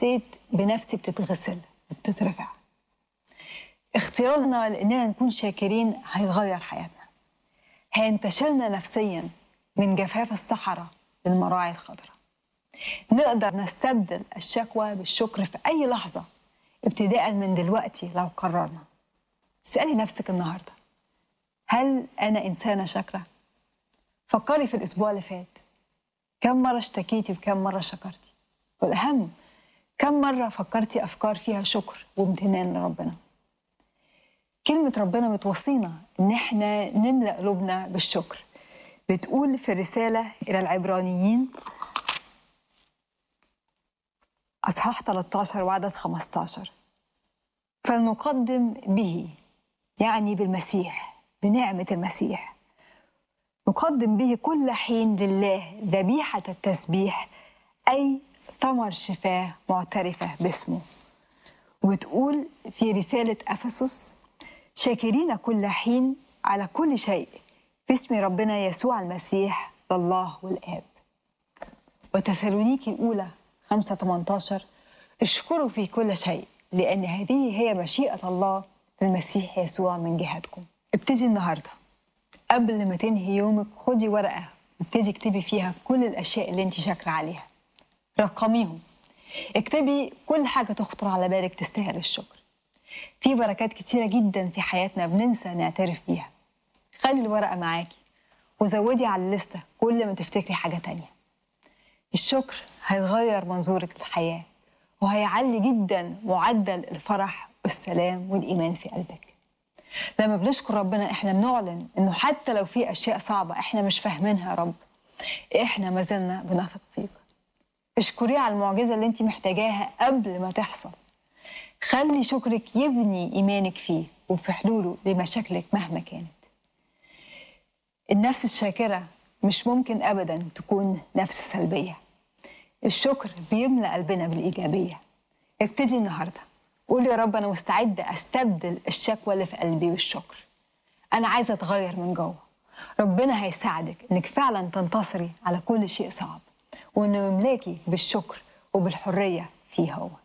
حسيت بنفسي بتتغسل وبتترفع اختيارنا لاننا نكون شاكرين هيغير حياتنا هينتشلنا نفسيا من جفاف الصحراء للمراعي الخضراء نقدر نستبدل الشكوى بالشكر في اي لحظه ابتداء من دلوقتي لو قررنا اسالي نفسك النهارده هل انا انسانه شاكره فكري في الاسبوع اللي فات كم مره اشتكيتي وكم مره شكرتي والاهم كم مره فكرتي افكار فيها شكر وامتنان لربنا كلمة ربنا بتوصينا إن إحنا نملأ قلوبنا بالشكر بتقول في الرسالة إلى العبرانيين أصحاح 13 وعدد 15 فلنقدم به يعني بالمسيح بنعمة المسيح نقدم به كل حين لله ذبيحة التسبيح أي ثمر شفاه معترفة باسمه وتقول في رسالة أفسس شاكرين كل حين على كل شيء في اسم ربنا يسوع المسيح الله والآب وتسالونيكي الأولى 5 18 اشكروا في كل شيء لأن هذه هي مشيئة الله في المسيح يسوع من جهتكم ابتدي النهاردة قبل ما تنهي يومك خدي ورقة وابتدي اكتبي فيها كل الأشياء اللي انت شاكرة عليها رقميهم اكتبي كل حاجة تخطر على بالك تستاهل الشكر في بركات كتيرة جدا في حياتنا بننسى نعترف بيها خلي الورقة معاكي وزودي على الليستة كل ما تفتكري حاجة تانية الشكر هيغير منظورك للحياة وهيعلي جدا معدل الفرح والسلام والإيمان في قلبك لما بنشكر ربنا احنا بنعلن انه حتى لو في اشياء صعبة احنا مش فاهمينها يا رب احنا ما زلنا بنثق فيك اشكريه على المعجزة اللي انت محتاجاها قبل ما تحصل خلي شكرك يبني إيمانك فيه وفي حلوله لمشاكلك مهما كانت النفس الشاكرة مش ممكن أبدا تكون نفس سلبية الشكر بيملأ قلبنا بالإيجابية ابتدي النهاردة قول يا رب أنا مستعدة أستبدل الشكوى اللي في قلبي بالشكر أنا عايزة أتغير من جوه ربنا هيساعدك إنك فعلا تنتصري على كل شيء صعب وإنه يملاكي بالشكر وبالحرية فيه هو